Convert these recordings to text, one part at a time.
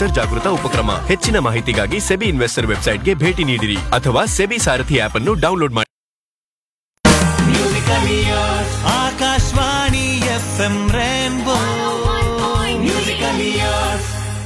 investor ಜಾಗೃತ ಉಪಕ್ರಮ ಹೆಚ್ಚಿನ ಮಾಹಿತಿಗಾಗಿ ಸೆಬಿ ಇನ್ವೆಸ್ಟರ್ ವೆಬ್ಸೈಟ್ಗೆ ಭೇಟಿ ನೀಡಿರಿ ಅಥವಾ ಸೆಬಿ ಸಾರಥಿ ಆಪ್ ಅನ್ನು ಡೌನ್ಲೋಡ್ ಮಾಡಿ Akashvani F M rainbow musical years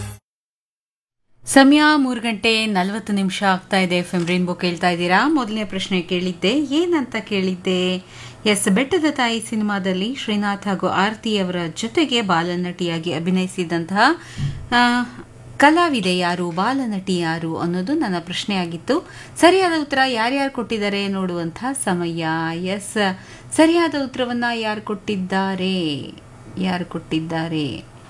ಸಮಯ ಮೂರು ಗಂಟೆ ನಲವತ್ತು ನಿಮಿಷ ಆಗ್ತಾ ಇದೆ ಎಫ್ ಎಂ ರೈನ್ಬೋ ಕೇಳ್ತಾ ಇದ್ದೀರಾ ಮೊದಲನೇ ಪ್ರಶ್ನೆ ಕೇಳಿದ್ದೆ ಏನಂತ ಕೇಳಿದ್ದೆ ಎಸ್ ಬೆಟ್ಟದ ತಾಯಿ ಸಿನಿಮಾದಲ್ಲಿ ಶ್ರೀನಾಥ್ ಹಾಗೂ ಆರತಿ ಅವರ ಜೊತೆಗೆ ಬಾಲನಟಿಯಾಗಿ ಅಭಿನಯಿಸಿದಂತಹ ಆ, ಕಲಾವಿದೆ ಯಾರು ಬಾಲನಟಿ ಯಾರು ಅನ್ನೋದು ನನ್ನ ಪ್ರಶ್ನೆ ಆಗಿತ್ತು ಸರಿಯಾದ ಉತ್ತರ ಯಾರ್ಯಾರು ಕೊಟ್ಟಿದ್ದಾರೆ ನೋಡುವಂತಹ ಸಮಯ ಎಸ್ ಸರಿಯಾದ ಉತ್ತರವನ್ನ ಯಾರು ಕೊಟ್ಟಿದ್ದಾರೆ ಯಾರು ಕೊಟ್ಟಿದ್ದಾರೆ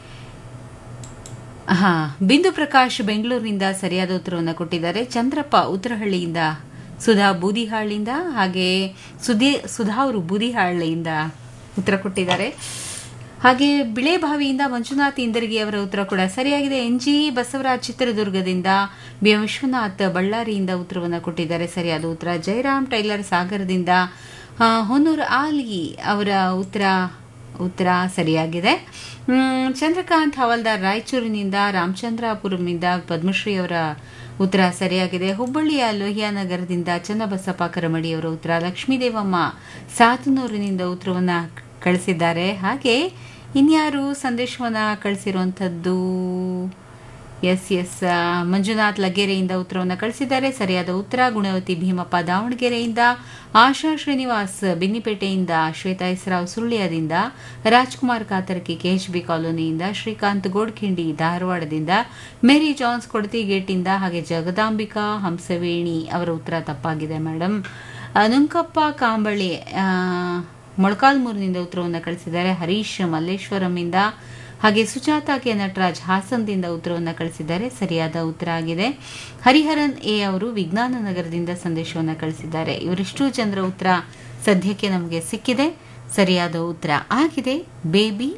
ಹಾ ಬಿಂದು ಪ್ರಕಾಶ್ ಬೆಂಗಳೂರಿನಿಂದ ಸರಿಯಾದ ಉತ್ತರವನ್ನು ಕೊಟ್ಟಿದ್ದಾರೆ ಚಂದ್ರಪ್ಪ ಉತ್ತರಹಳ್ಳಿಯಿಂದ ಸುಧಾ ಬೂದಿಹಾಳಿಂದ ಹಾಗೆ ಸುದಿ ಸುಧಾ ಅವರು ಬೂದಿಹಾಳಿಯಿಂದ ಉತ್ತರ ಕೊಟ್ಟಿದ್ದಾರೆ ಹಾಗೆ ಬಿಳೆಬಾವಿಯಿಂದ ಮಂಜುನಾಥ್ ಇಂದರ್ಗಿ ಅವರ ಉತ್ತರ ಕೂಡ ಸರಿಯಾಗಿದೆ ಎನ್ ಜಿ ಬಸವರಾಜ್ ಚಿತ್ರದುರ್ಗದಿಂದ ಬಿ ಎಂ ವಿಶ್ವನಾಥ್ ಬಳ್ಳಾರಿಯಿಂದ ಉತ್ತರವನ್ನು ಕೊಟ್ಟಿದ್ದಾರೆ ಸರಿಯಾದ ಉತ್ತರ ಜಯರಾಮ್ ಟೈಲರ್ ಸಾಗರದಿಂದ ಆ, ಹೊನ್ನೂರು ಆಲಿ ಅವರ ಉತ್ತರ ಉತ್ತರ ಸರಿಯಾಗಿದೆ ಮ್, ಚಂದ್ರಕಾಂತ್ ಹವಾಲ್ದಾರ್ ರಾಯಚೂರಿನಿಂದ ರಾಮಚಂದ್ರಾಪುರಮಿಂದ ಪದ್ಮಶ್ರೀ ಅವರ ಉತ್ತರ ಸರಿಯಾಗಿದೆ ಹುಬ್ಬಳ್ಳಿಯ ಲೋಹಿಯಾ ನಗರದಿಂದ ಚನ್ನಬಸಪ್ಪ ಕರಮಡಿ ಅವರ ಉತ್ತರ ಲಕ್ಷ್ಮೀದೇವಮ್ಮ ಸಾತನೂರಿನಿಂದ ಉತ್ತರವನ್ನ ಕಳಿಸಿದ್ದಾರೆ ಹಾಗೆ ಇನ್ಯಾರು ಸಂದೇಶವನ್ನ ಕಳಿಸಿರುವಂಥದ್ದು ಎಸ್ ಎಸ್ ಆ, ಮಂಜುನಾಥ್ ಲಗೇರೆಯಿಂದ ಉತ್ತರವನ್ನು ಕಳಿಸಿದ್ದಾರೆ ಸರಿಯಾದ ಉತ್ತರ ಗುಣವತಿ ಭೀಮಪ್ಪ ದಾವಣಗೆರೆಯಿಂದ ಆಶಾ ಶ್ರೀನಿವಾಸ್ ಬೆನ್ನಿಪೇಟೆಯಿಂದ ಶ್ವೇತಾ ಇಸ್ರಾವ್ ಸುಳ್ಯದಿಂದ ರಾಜ್ಕುಮಾರ್ ಕಾತರ್ಕಿ ಕೆಎಚ್ಬಿ ಕಾಲೋನಿಯಿಂದ ಶ್ರೀಕಾಂತ್ ಗೋಡ್ಖಿಂಡಿ ಧಾರವಾಡದಿಂದ ಮೇರಿ ಜಾನ್ಸ್ ಕೊಡತಿಗೇಟಿಂದ ಹಾಗೆ ಜಗದಾಂಬಿಕಾ ಹಂಸವೇಣಿ ಅವರ ಉತ್ತರ ತಪ್ಪಾಗಿದೆ ಮೇಡಮ್ ನುಂಕಪ್ಪ ಕಾಂಬಳಿ ಆ, ಮೊಳಕಾಲ್ಮೂರಿನಿಂದ ಉತ್ತರವನ್ನು ಕಳಿಸಿದ್ದಾರೆ ಹರೀಶ್ ಮಲ್ಲೇಶ್ವರಂಯಿಂದ ಹಾಗೆ ಸುಜಾತ ಕೆ ನಟರಾಜ್ ಹಾಸನದಿಂದ ಉತ್ತರವನ್ನು ಕಳಿಸಿದ್ದಾರೆ ಸರಿಯಾದ ಉತ್ತರ ಆಗಿದೆ ಹರಿಹರನ್ ಎ ಅವರು ವಿಜ್ಞಾನ ನಗರದಿಂದ ಸಂದೇಶವನ್ನು ಕಳಿಸಿದ್ದಾರೆ ಇವರಿಷ್ಟು ಜನರ ಉತ್ತರ ಸದ್ಯಕ್ಕೆ ನಮಗೆ ಸಿಕ್ಕಿದೆ ಸರಿಯಾದ ಉತ್ತರ ಆಗಿದೆ ಬೇಬಿ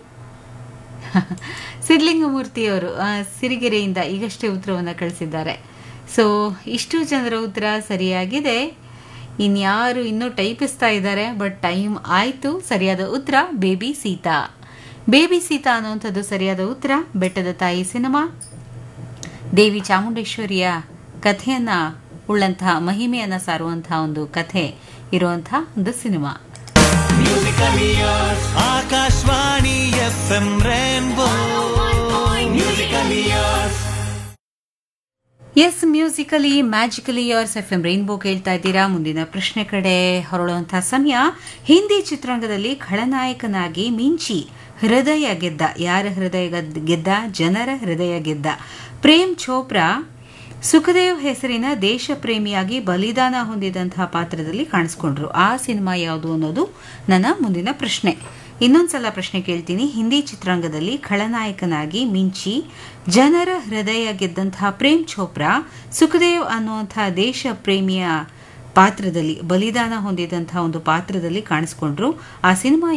ಸಿದ್ಲಿಂಗಮೂರ್ತಿಯವರು ಆ, ಸಿರಿಗೆರೆಯಿಂದ ಈಗಷ್ಟೇ ಉತ್ತರವನ್ನು ಕಳಿಸಿದ್ದಾರೆ ಸೊ ಇಷ್ಟು ಜನರ ಉತ್ತರ ಸರಿಯಾಗಿದೆ ಇನ್ಯಾರು ಇನ್ನೂ ಟೈಪಿಸ್ತಾ ಇದ್ದಾರೆ ಬಟ್ ಟೈಮ್ ಆಯಿತು ಸರಿಯಾದ ಉತ್ತರ ಬೇಬಿ ಸೀತಾ ಬೇಬಿ ಸೀತಾ ಅನ್ನುವಂಥದ್ದು ಸರಿಯಾದ ಉತ್ತರ ಬೆಟ್ಟದ ತಾಯಿ ಸಿನಿಮಾ ದೇವಿ ಚಾಮುಂಡೇಶ್ವರಿಯ ಕಥೆಯನ್ನ ಉಳ್ಳಂತಹ ಮಹಿಮೆಯನ್ನ ಸಾರುವಂತಹ ಒಂದು ಕಥೆ ಇರುವಂತಹ ಒಂದು cinema musical years Akashvani F M rainbow musical years yes musically magically years F M rainbow ಕೇಳ್ತಾ ಇದ್ದೀರಾ ಮುಂದಿನ ಪ್ರಶ್ನೆ ಕಡೆ ಹೊರಳುವಂತಹ ಸಮಯ ಹಿಂದಿ ಚಿತ್ರರಂಗದಲ್ಲಿ ಖಳನಾಯಕನಾಗಿ ಮಿಂಚಿ ಹೃದಯ ಗೆದ್ದ ಯಾರ ಹೃದಯ ಗದ್- ಗೆದ್ದ ಜನರ ಹೃದಯ ಗೆದ್ದ ಪ್ರೇಮ್ ಚೋಪ್ರಾ ಸುಖದೇವ್ ಹೆಸರಿನ ದೇಶ ಪ್ರೇಮಿಯಾಗಿ ಬಲಿದಾನ ಹೊಂದಿದಂತಹ ಪಾತ್ರದಲ್ಲಿ ಕಾಣಿಸ್ಕೊಂಡ್ರು ಆ ಸಿನಿಮಾ ಯಾವುದು ಅನ್ನೋದು ನನ್ನ ಮುಂದಿನ ಪ್ರಶ್ನೆ ಇನ್ನೊಂದ್ಸಲ ಪ್ರಶ್ನೆ ಕೇಳ್ತೀನಿ ಹಿಂದಿ ಚಿತ್ರರಂಗದಲ್ಲಿ ಖಳನಾಯಕನಾಗಿ ಮಿಂಚಿ ಜನರ ಹೃದಯ ಗೆದ್ದಂತಹ ಪ್ರೇಮ್ ಚೋಪ್ರಾ ಸುಖದೇವ್ ಅನ್ನುವಂತಹ ದೇಶ ಪ್ರೇಮಿಯ ಪಾತ್ರದಲ್ಲಿ ಬಲಿದಾನ ಹೊಂದಿದಂತಹ ಒಂದು ಪಾತ್ರದಲ್ಲಿ ಕಾಣಿಸ್ಕೊಂಡ್ರು ಆ ಸಿನಿಮಾ